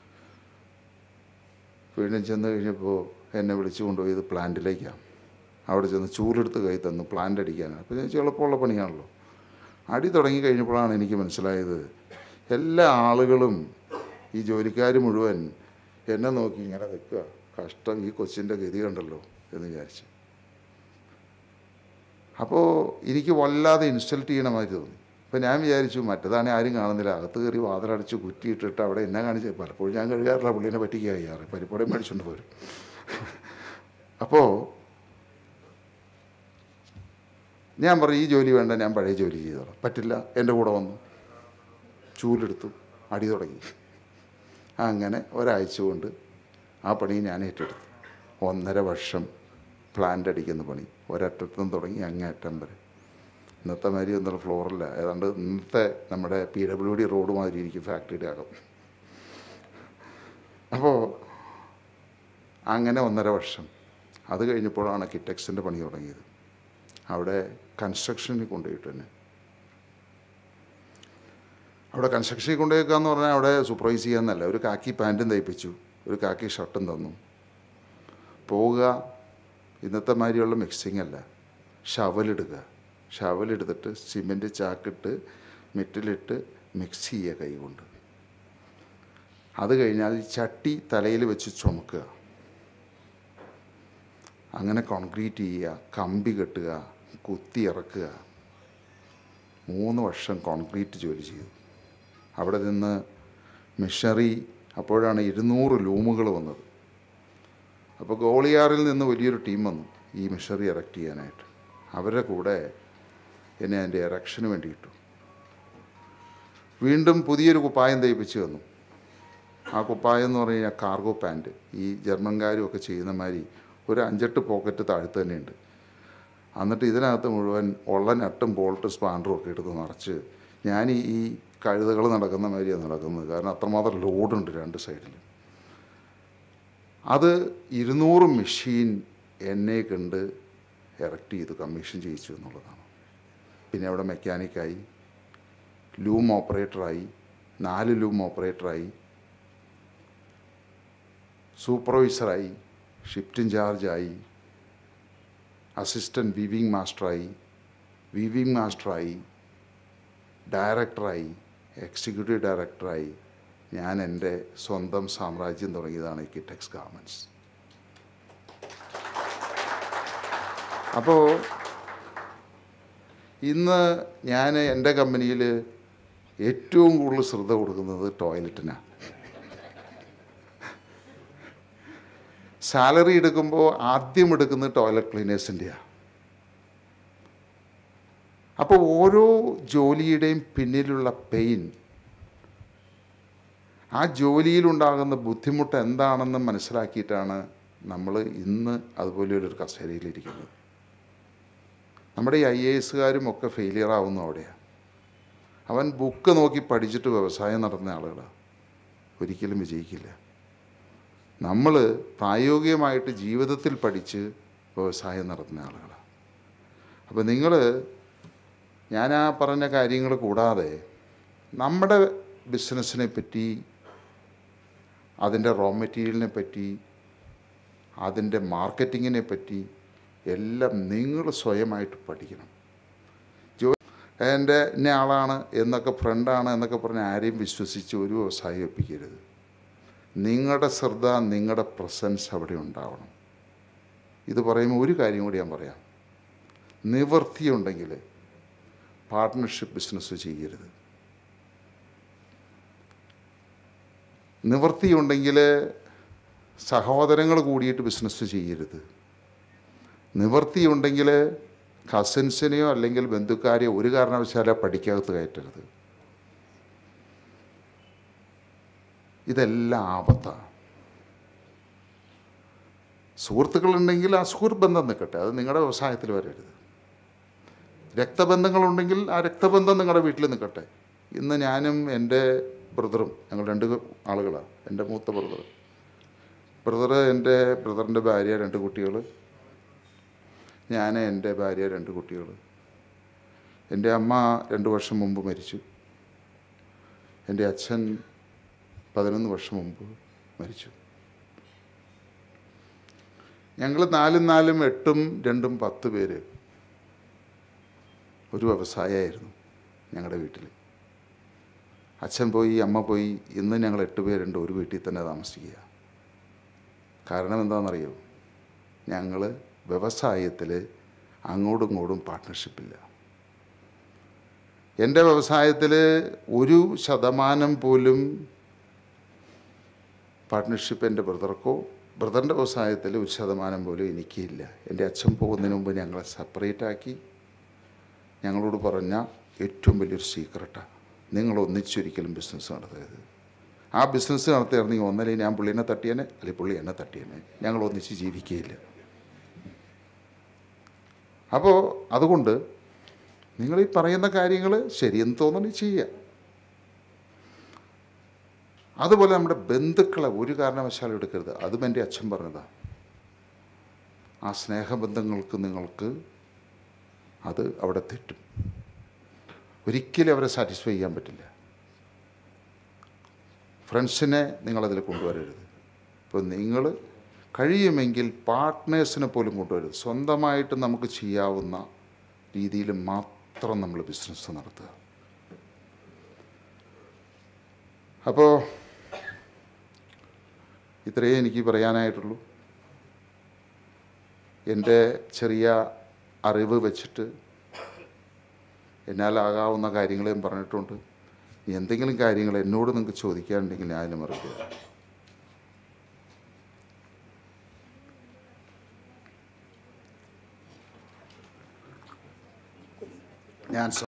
വീണ്ടും ചെന്ന് കഴിഞ്ഞപ്പോൾ എന്നെ വിളിച്ചു കൊണ്ടുപോയത് പ്ലാന്റിലേക്കാണ് അവിടെ ചെന്ന് ചൂലെടുത്ത് കൈ തന്നു പ്ലാന്റ് അടിക്കാനാണ് അപ്പോൾ ഞാൻ വെച്ചാൽ എളുപ്പമുള്ള പണിയാണല്ലോ അടി തുടങ്ങി കഴിഞ്ഞപ്പോഴാണ് എനിക്ക് മനസ്സിലായത് എല്ലാ ആളുകളും ഈ ജോലിക്കാർ മുഴുവൻ എന്നെ നോക്കി ഇങ്ങനെ നിൽക്കുക കഷ്ടം ഈ കൊച്ചിൻ്റെ ഗതി കണ്ടല്ലോ എന്ന് വിചാരിച്ചു അപ്പോൾ എനിക്ക് വല്ലാതെ ഇൻസൾട്ട് ചെയ്യണ മാതിരി തോന്നി അപ്പോൾ ഞാൻ വിചാരിച്ചു മറ്റേതാണെ ആരും കാണുന്നില്ല അകത്ത് കയറി വാതിലടച്ച് കുറ്റിയിട്ടിട്ട് അവിടെ എന്നെ കാണിച്ച് പലപ്പോഴും ഞാൻ കഴുകാറില്ല പുള്ളീനെ പറ്റിക്കുക ചെയ്യാറ് പരിപ്പോടെ മേടിച്ചുകൊണ്ട് പോരും അപ്പോൾ ഞാൻ പറഞ്ഞു ഈ ജോലി വേണ്ട ഞാൻ പഴയ ജോലി ചെയ്തോളാം പറ്റില്ല എൻ്റെ കൂടെ വന്നു ചൂലെടുത്തു അടി തുടങ്ങി അങ്ങനെ ഒരാഴ്ച കൊണ്ട് ആ പണി ഞാൻ ഏറ്റെടുത്തു ഒന്നര വർഷം പ്ലാന്റ് അടിക്കുന്ന പണി ഒരറ്റത്തും തുടങ്ങി അങ്ങേയറ്റം വരെ ഇന്നത്തെ മാതിരി ഒന്നും ഫ്ലോറില്ല ഏതാണ്ട് ഇന്നത്തെ നമ്മുടെ പി ഡബ്ല്യു ഡി റോഡ് മാതിരി ഇരിക്കും ഫാക്ടറിയുടെ അകം അപ്പോൾ അങ്ങനെ ഒന്നര വർഷം അത് കഴിഞ്ഞപ്പോഴാണ് കിറ്റക്സിൻ്റെ പണി തുടങ്ങിയത് അവിടെ കൺസ്ട്രക്ഷനിൽ കൊണ്ടുപോയിട്ട് തന്നെ അവിടെ കൺസ്ട്രക്ഷനിൽ കൊണ്ടുപോയേക്കുക എന്ന് പറഞ്ഞാൽ അവിടെ സൂപ്പർവൈസ് ചെയ്യാന്നല്ല ഒരു കാക്കി പാൻറ്റും തയ്പ്പിച്ചു ഒരു കാക്കി ഷർട്ടും തന്നു പോവുക ഇന്നത്തെ മാതിരിയുള്ള മിക്സിംഗ് അല്ല ഷവലിടുക ഷവലെടുത്തിട്ട് സിമെൻറ്റ് ചാക്കിട്ട് മിറ്റിലിട്ട് മിക്സ് ചെയ്യുക കൈ കൊണ്ട് അത് കഴിഞ്ഞാൽ ചട്ടി തലയിൽ വെച്ച് ചുമക്കുക അങ്ങനെ കോൺക്രീറ്റ് ചെയ്യുക കമ്പി കെട്ടുക കുത്തി ഇറക്കുക മൂന്ന് വർഷം കോൺക്രീറ്റ് ജോലി ചെയ്തു അവിടെ നിന്ന് മിഷണറി അപ്പോഴാണ് ഇരുന്നൂറ് ലൂമുകൾ വന്നത് അപ്പോൾ ഗോളിയാറിൽ നിന്ന് വലിയൊരു ടീം വന്നു ഈ മിഷണറി ഇറക്റ്റ് ചെയ്യാനായിട്ട് അവരുടെ കൂടെ എന്നെ അതിൻ്റെ ഇറക്ഷന് വേണ്ടി ഇട്ടു വീണ്ടും പുതിയൊരു കുപ്പായം തയ്പ്പിച്ച് തന്നു ആ കുപ്പായം എന്ന് പറഞ്ഞു കഴിഞ്ഞാൽ കാർഗോ പാൻറ്റ് ഈ ജർമ്മൻകാരും ഒക്കെ ചെയ്യുന്ന മാതിരി ഒരു അഞ്ചെട്ട് പോക്കറ്റ് താഴ്ത്ത് തന്നെയുണ്ട് എന്നിട്ട് ഇതിനകത്ത് മുഴുവൻ ഉള്ള നട്ടും ബോൾട്ട് സ്പാൻഡറും ഒക്കെ എടുത്ത് നിറച്ച് ഞാൻ ഈ- ഈ കഴുതകൾ നടക്കുന്ന മാതിരിയാണ് നടക്കുന്നത് കാരണം അത്രമാത്രം ലോഡുണ്ട് രണ്ട് സൈഡിൽ അത് ഇരുന്നൂറ് മെഷീൻ എന്നെ കണ്ട് ഇറക്റ്റ് ചെയ്ത് കമ്മീഷൻ ചെയ്യിച്ചു എന്നുള്ളതാണ് പിന്നെ അവിടെ മെക്കാനിക്കായി ലൂം ഓപ്പറേറ്ററായി നാല് ലൂം ഓപ്പറേറ്ററായി സൂപ്പർവൈസറായി ഷിഫ്റ്റ് ഇൻചാർജായി അസിസ്റ്റൻറ്റ് വീവിംഗ് മാസ്റ്ററായി വീവിംഗ് മാസ്റ്ററായി ഡയറക്ടറായി എക്സിക്യൂട്ടീവ് ഡയറക്ടറായി ഞാൻ എൻ്റെ സ്വന്തം സാമ്രാജ്യം തുടങ്ങിയതാണ് കിറ്റക്സ് ഗാർമെൻറ്റ്സ് അപ്പോൾ ഇന്ന് ഞാൻ എൻ്റെ കമ്പനിയിൽ ഏറ്റവും കൂടുതൽ ശ്രദ്ധ കൊടുക്കുന്നത് ടോയ്ലറ്റിനാണ് സാലറി എടുക്കുമ്പോൾ ആദ്യം എടുക്കുന്നത് ടോയ്ലറ്റ് ക്ലീനേഴ്സിൻ്റെയാണ് അപ്പോൾ ഓരോ ജോലിയുടെയും പിന്നിലുള്ള പെയിൻ ആ ജോലിയിലുണ്ടാകുന്ന ബുദ്ധിമുട്ട് എന്താണെന്ന് മനസ്സിലാക്കിയിട്ടാണ് നമ്മൾ ഇന്ന് അതുപോലെ ഒരു കസേരയിലിരിക്കുന്നത് നമ്മുടെ ഈ ഐ എ എസുകാരും ഒക്കെ ഫെയിലിയർ ആവുന്നു അവിടെയാണ് അവൻ ബുക്ക് നോക്കി പഠിച്ചിട്ട് വ്യവസായം നടത്തുന്ന ആളുകളാണ് ഒരിക്കലും വിജയിക്കില്ല നമ്മൾ പ്രായോഗികമായിട്ട് ജീവിതത്തിൽ പഠിച്ച് വ്യവസായം നടത്തുന്ന ആളുകളാണ് അപ്പോൾ നിങ്ങൾ ഞാൻ ആ പറഞ്ഞ കാര്യങ്ങൾ കൂടാതെ നമ്മുടെ ബിസിനസ്സിനെ പറ്റി അതിൻ്റെ റോ മെറ്റീരിയലിനെ പറ്റി അതിൻ്റെ മാർക്കറ്റിങ്ങിനെ പറ്റി എല്ലാം നിങ്ങൾ സ്വയമായിട്ട് പഠിക്കണം ജോ എൻ്റെ ഇന്ന ആളാണ് എന്നൊക്കെ ഫ്രണ്ടാണ് എന്നൊക്കെ പറഞ്ഞ് ആരെയും വിശ്വസിച്ച് ഒരു വ്യവസായം ഒപ്പിക്കരുത് നിങ്ങളുടെ ശ്രദ്ധ നിങ്ങളുടെ പ്രസൻസ് അവിടെ ഉണ്ടാവണം ഇത് പറയുമ്പോൾ ഒരു കാര്യം കൂടി ഞാൻ പറയാം നിവൃത്തിയുണ്ടെങ്കിൽ പാർട്ട്ണർഷിപ്പ് ബിസിനസ് ചെയ്യരുത് നിവൃത്തിയുണ്ടെങ്കിൽ സഹോദരങ്ങൾ കൂടിയിട്ട് ബിസിനസ് ചെയ്യരുത് നിവൃത്തിയുണ്ടെങ്കിൽ കസിൻസിനെയോ അല്ലെങ്കിൽ ബന്ധുക്കാരെയോ ഒരു കാരണവശാലും പഠിക്കകത്ത് കയറ്റരുത് ഇതെല്ലാം ആപത്താണ് സുഹൃത്തുക്കളുണ്ടെങ്കിൽ ആ സുഹൃത്ത് ബന്ധം നിൽക്കട്ടെ അത് നിങ്ങളുടെ വ്യവസായത്തിൽ വരരുത് രക്തബന്ധങ്ങളുണ്ടെങ്കിൽ ആ രക്തബന്ധം നിങ്ങളുടെ വീട്ടിൽ നിൽക്കട്ടെ ഇന്ന് ഞാനും എൻ്റെ ബ്രദറും ഞങ്ങൾ രണ്ട് ആളുകളാണ് എൻ്റെ മൂത്ത ബ്രദർ ബ്രദർ എൻ്റെ ബ്രദറിൻ്റെ ഭാര്യ രണ്ട് കുട്ടികൾ ഞാൻ എൻ്റെ ഭാര്യ രണ്ട് കുട്ടികൾ എൻ്റെ അമ്മ രണ്ട് വർഷം മുമ്പ് മരിച്ചു എൻ്റെ അച്ഛൻ പതിനൊന്ന് വർഷം മുമ്പ് മരിച്ചു ഞങ്ങൾ നാലും നാലും എട്ടും രണ്ടും പത്ത് പേര് ഒരു വ്യവസായമായിരുന്നു ഞങ്ങളുടെ വീട്ടിൽ അച്ഛൻ പോയി അമ്മ പോയി ഇന്ന് ഞങ്ങൾ എട്ട് പേരുണ്ട് ഒരു വീട്ടിൽ തന്നെ താമസിക്കുക കാരണം എന്താണെന്നറിയോ ഞങ്ങൾ വ്യവസായത്തിൽ അങ്ങോട്ടും ഇങ്ങോട്ടും പാർട്ട്ണർഷിപ്പില്ല എൻ്റെ വ്യവസായത്തിൽ ഒരു ശതമാനം പോലും പാർട്ട്ണർഷിപ്പ് എൻ്റെ ബ്രദർക്കോ ബ്രദറിൻ്റെ വ്യവസായത്തിൽ ഒരു ശതമാനം പോലും എനിക്കില്ല എൻ്റെ അച്ഛൻ പോകുന്നതിന് മുമ്പ് ഞങ്ങളെ സെപ്പറേറ്റ് ആക്കി ഞങ്ങളോട് പറഞ്ഞ ഏറ്റവും വലിയൊരു സീക്രട്ടാണ് നിങ്ങൾ ഒന്നിച്ചൊരിക്കലും ബിസിനസ് നടത്തരുത് ആ ബിസിനസ് നടത്തിയിരുന്നെങ്കിൽ ഒന്നല്ലേ ഞാൻ പുള്ളീനെ തട്ടിയനെ അല്ലെങ്കിൽ പുള്ളി എന്നെ തട്ടിയനെ ഞങ്ങൾ ഒന്നിച്ച് ജീവിക്കുകയില്ല അപ്പോൾ അതുകൊണ്ട് നിങ്ങൾ ഈ പറയുന്ന കാര്യങ്ങൾ ശരിയെന്ന് തോന്നണി ചെയ്യുക അതുപോലെ നമ്മുടെ ബന്ധുക്കളെ ഒരു കാരണവശാലും എടുക്കരുത് അതും എൻ്റെ അച്ഛൻ പറഞ്ഞതാണ് ആ സ്നേഹബന്ധങ്ങൾക്ക് നിങ്ങൾക്ക് അത് അവിടെ തെറ്റും ഒരിക്കലും അവരെ സാറ്റിസ്ഫൈ ചെയ്യാൻ പറ്റില്ല ഫ്രണ്ട്സിനെ നിങ്ങളതിൽ കൊണ്ടുവരരുത് ഇപ്പോൾ നിങ്ങൾ കഴിയുമെങ്കിൽ പാർട്ട്നേഴ്സിനെ പോലും കൊണ്ടുവരരുത് സ്വന്തമായിട്ട് നമുക്ക് ചെയ്യാവുന്ന രീതിയിൽ മാത്രം നമ്മൾ ബിസിനസ് നടത്തുക അപ്പോൾ ഇത്രയേ എനിക്ക് പറയാനായിട്ടുള്ളൂ എൻ്റെ ചെറിയ അറിവ് വെച്ചിട്ട് എന്നാലാകാവുന്ന കാര്യങ്ങൾ ഞാൻ പറഞ്ഞിട്ടുണ്ട് ഇനി എന്തെങ്കിലും കാര്യങ്ങൾ എന്നോട് നിങ്ങൾക്ക് ചോദിക്കാനുണ്ടെങ്കിൽ ഞാൻ അതിന് മറുപടി തരാം ഞാൻ